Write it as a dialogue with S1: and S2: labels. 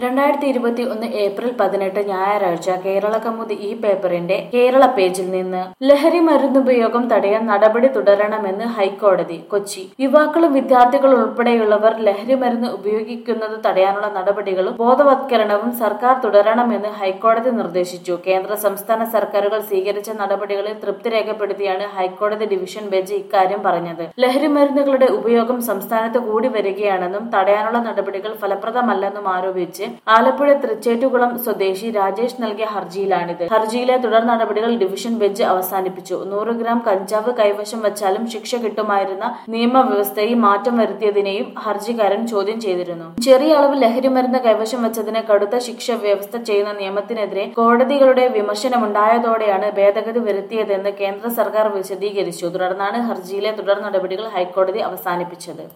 S1: രണ്ടായിരത്തി ഇരുപത്തി ഒന്ന് ഏപ്രിൽ പതിനെട്ട് ഞായറാഴ്ച കേരള കൗമുദി ഈ പേപ്പറിന്റെ കേരള പേജിൽ നിന്ന് ലഹരി മരുന്നുപയോഗം തടയാൻ നടപടി തുടരണമെന്ന് ഹൈക്കോടതി കൊച്ചി യുവാക്കളും വിദ്യാർത്ഥികളും ഉൾപ്പെടെയുള്ളവർ ലഹരി മരുന്ന് ഉപയോഗിക്കുന്നത് തടയാനുള്ള നടപടികളും ബോധവത്കരണവും സർക്കാർ തുടരണമെന്ന് ഹൈക്കോടതി നിർദ്ദേശിച്ചു കേന്ദ്ര സംസ്ഥാന സർക്കാരുകൾ സ്വീകരിച്ച നടപടികളിൽ തൃപ്തി രേഖപ്പെടുത്തിയാണ് ഹൈക്കോടതി ഡിവിഷൻ ബെഞ്ച് ഇക്കാര്യം പറഞ്ഞത് ലഹരി മരുന്നുകളുടെ ഉപയോഗം സംസ്ഥാനത്ത് കൂടി വരികയാണെന്നും തടയാനുള്ള നടപടികൾ ഫലപ്രദമല്ലെന്നും ആരോപിച്ച് ആലപ്പുഴ തൃച്ചേറ്റുകുളം സ്വദേശി രാജേഷ് നൽകിയ ഹർജിയിലാണിത് ഹർജിയിലെ തുടർ നടപടികൾ ഡിവിഷൻ ബെഞ്ച് അവസാനിപ്പിച്ചു നൂറ് ഗ്രാം കഞ്ചാവ് കൈവശം വച്ചാലും ശിക്ഷ കിട്ടുമായിരുന്ന നിയമവ്യവസ്ഥയിൽ മാറ്റം വരുത്തിയതിനെയും ഹർജിക്കാരൻ ചോദ്യം ചെയ്തിരുന്നു ചെറിയ അളവ് ലഹരി മരുന്ന് കൈവശം വെച്ചതിന് കടുത്ത ശിക്ഷ വ്യവസ്ഥ ചെയ്യുന്ന നിയമത്തിനെതിരെ കോടതികളുടെ വിമർശനമുണ്ടായതോടെയാണ് ഭേദഗതി വരുത്തിയതെന്ന് കേന്ദ്ര സർക്കാർ വിശദീകരിച്ചു തുടർന്നാണ് ഹർജിയിലെ തുടർ നടപടികൾ ഹൈക്കോടതി അവസാനിപ്പിച്ചത്